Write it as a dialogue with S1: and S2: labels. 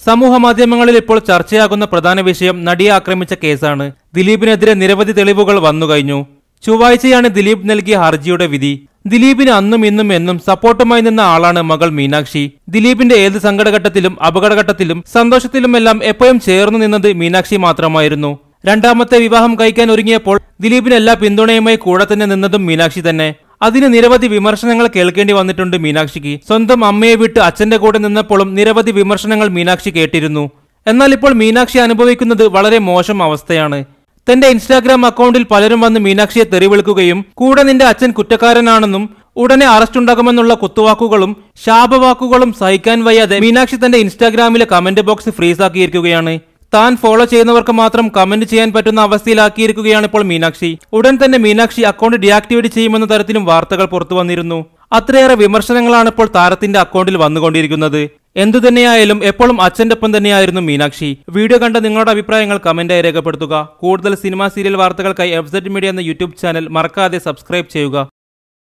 S1: സമൂഹ മാധ്യമങ്ങളിൽ ഇപ്പോൾ ചർച്ചയാകുന്ന പ്രധാന വിഷയം നടിയെ ആക്രമിച്ച കേസാണ് ദിലീപിനെതിരെ നിരവധി തെളിവുകൾ വന്നുകഴിഞ്ഞു ചൊവ്വാഴ്ചയാണ് ദിലീപ് നൽകിയ ഹർജിയുടെ വിധി ദിലീപിന് അന്നും ഇന്നും എന്നും സപ്പോർട്ടുമായി നിന്ന ആളാണ് മകൾ മീനാക്ഷി ദിലീപിന്റെ ഏത് സങ്കടഘട്ടത്തിലും അപകടഘട്ടത്തിലും സന്തോഷത്തിലുമെല്ലാം എപ്പോഴും ചേർന്നു നിന്നത് മീനാക്ഷി മാത്രമായിരുന്നു രണ്ടാമത്തെ വിവാഹം കഴിക്കാൻ ഒരുങ്ങിയപ്പോൾ ദിലീപിന് എല്ലാ പിന്തുണയുമായി കൂടെ തന്നെ നിന്നതും മീനാക്ഷി തന്നെ അതിന് നിരവധി വിമർശനങ്ങൾ കേൾക്കേണ്ടി വന്നിട്ടുണ്ട് മീനാക്ഷിക്ക് സ്വന്തം അമ്മയെ വിട്ട് അച്ഛന്റെ കൂടെ നിന്നപ്പോഴും നിരവധി വിമർശനങ്ങൾ മീനാക്ഷി കേട്ടിരുന്നു എന്നാൽ ഇപ്പോൾ മീനാക്ഷി അനുഭവിക്കുന്നത് വളരെ മോശം അവസ്ഥയാണ് തന്റെ ഇൻസ്റ്റാഗ്രാം അക്കൗണ്ടിൽ പലരും വന്ന് മീനാക്ഷിയെ തെറിവിളിക്കുകയും കൂടെ നിന്റെ അച്ഛൻ കുറ്റക്കാരനാണെന്നും ഉടനെ അറസ്റ്റ് ഉണ്ടാകുമെന്നുള്ള കുത്തുവാക്കുകളും ശാപവാക്കുകളും സഹിക്കാൻ വയ്യാതെ മീനാക്ഷി തന്റെ ഇൻസ്റ്റാഗ്രാമിലെ കമന്റ് ബോക്സ് ഫ്രീസാക്കിയിരിക്കുകയാണ് താൻ ഫോളോ ചെയ്യുന്നവർക്ക് മാത്രം കമന്റ് ചെയ്യാൻ പറ്റുന്ന അവസ്ഥയിലാക്കിയിരിക്കുകയാണ് ഇപ്പോൾ മീനാക്ഷി ഉടൻ തന്നെ മീനാക്ഷി അക്കൗണ്ട് ഡീആക്ടിവേറ്റ് ചെയ്യുമെന്ന തരത്തിലും വാർത്തകൾ പുറത്തു വന്നിരുന്നു അത്രയേറെ വിമർശനങ്ങളാണ് ഇപ്പോൾ താരത്തിന്റെ അക്കൗണ്ടിൽ വന്നുകൊണ്ടിരിക്കുന്നത് എന്തുതന്നെയായാലും എപ്പോഴും അച്ഛന്റെ ഒപ്പം തന്നെയായിരുന്നു മീനാക്ഷി വീഡിയോ കണ്ട നിങ്ങളുടെ അഭിപ്രായങ്ങൾ കമന്റായി രേഖപ്പെടുത്തുക കൂടുതൽ സിനിമ സീരിയൽ വാർത്തകൾക്കായി എഫ് മീഡിയ എന്ന യൂട്യൂബ് ചാനൽ മറക്കാതെ സബ്സ്ക്രൈബ് ചെയ്യുക